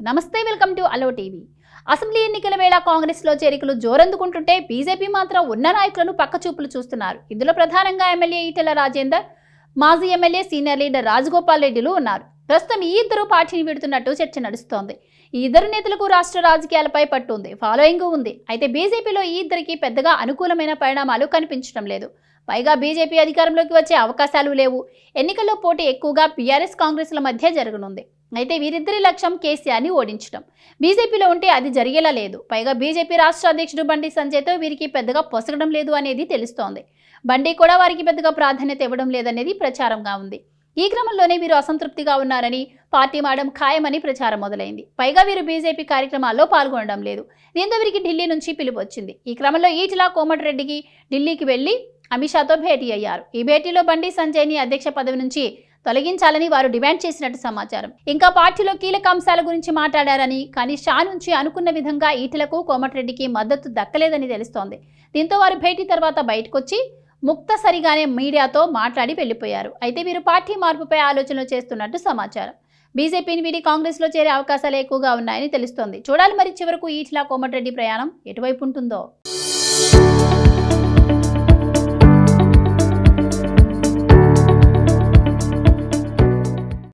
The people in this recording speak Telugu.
నమస్తే వెల్కమ్ టు అలో టీవీ అసెంబ్లీ ఎన్నికల వేళ కాంగ్రెస్లో చేరికలు జోరందుకుంటుంటే బీజేపీ మాత్రం ఉన్న నాయకులను పక్కచూపులు చూస్తున్నారు ఇందులో ప్రధానంగా ఎమ్మెల్యే ఈటెల రాజేందర్ మాజీ ఎమ్మెల్యే సీనియర్ లీడర్ రాజగోపాల్ రెడ్డిలు ఉన్నారు ప్రస్తుతం ఈ ఇద్దరు పార్టీని విడుతున్నట్టు చర్చ నడుస్తోంది ఈ ఇద్దరు నేతలకు రాష్ట్ర రాజకీయాలపై పట్టు ఉంది ఫాలోయింగ్ ఉంది అయితే బీజేపీలో ఈ ఇద్దరికి పెద్దగా అనుకూలమైన పరిణామాలు కనిపించడం లేదు పైగా బీజేపీ అధికారంలోకి వచ్చే అవకాశాలు లేవు ఎన్నికల్లో పోటీ ఎక్కువగా బీఆర్ఎస్ కాంగ్రెస్ల మధ్య జరగనుంది అయితే వీరిద్దరి లక్ష్యం కేసీఆర్ని ఓడించడం బీజేపీలో ఉంటే అది జరిగేలా లేదు పైగా బీజేపీ రాష్ట్ర అధ్యక్షుడు బండి సంజయ్తో వీరికి పెద్దగా పొసగడం లేదు అనేది తెలుస్తోంది బండి కూడా వారికి పెద్దగా ప్రాధాన్యత ఇవ్వడం లేదనేది ప్రచారంగా ఉంది ఈ క్రమంలోనే వీరు అసంతృప్తిగా ఉన్నారని పార్టీ మారడం ఖాయమని ప్రచారం మొదలైంది పైగా వీరు బీజేపీ కార్యక్రమాల్లో పాల్గొనడం లేదు దీంతో వీరికి ఢిల్లీ నుంచి పిలుపు వచ్చింది ఈ క్రమంలో ఈటల కోమటిరెడ్డికి ఢిల్లీకి వెళ్లి అమిత్ షాతో భేటీ అయ్యారు ఈ భేటీలో బండి సంజయ్ని అధ్యక్ష పదవి నుంచి తొలగించాలని వారు డిమాండ్ చేసినట్టు సమాచారం ఇంకా పార్టీలో కీలక అంశాల గురించి మాట్లాడారని కానీ షా నుంచి అనుకున్న విధంగా ఈటలకు కోమటిరెడ్డికి మద్దతు దక్కలేదని తెలుస్తోంది దీంతో వారు భేటీ తర్వాత బయటకొచ్చి ముక్తసరిగానే మీడియాతో మాట్లాడి వెళ్ళిపోయారు అయితే వీరు పార్టీ మార్పుపై ఆలోచనలు చేస్తున్నట్టు సమాచారం బీజేపీని వీడి కాంగ్రెస్లో చేరే అవకాశాలు ఎక్కువగా ఉన్నాయని తెలుస్తోంది చూడాలి మరి చివరకు ఈటల కోమటిరెడ్డి ప్రయాణం ఎటువైపు ఉంటుందో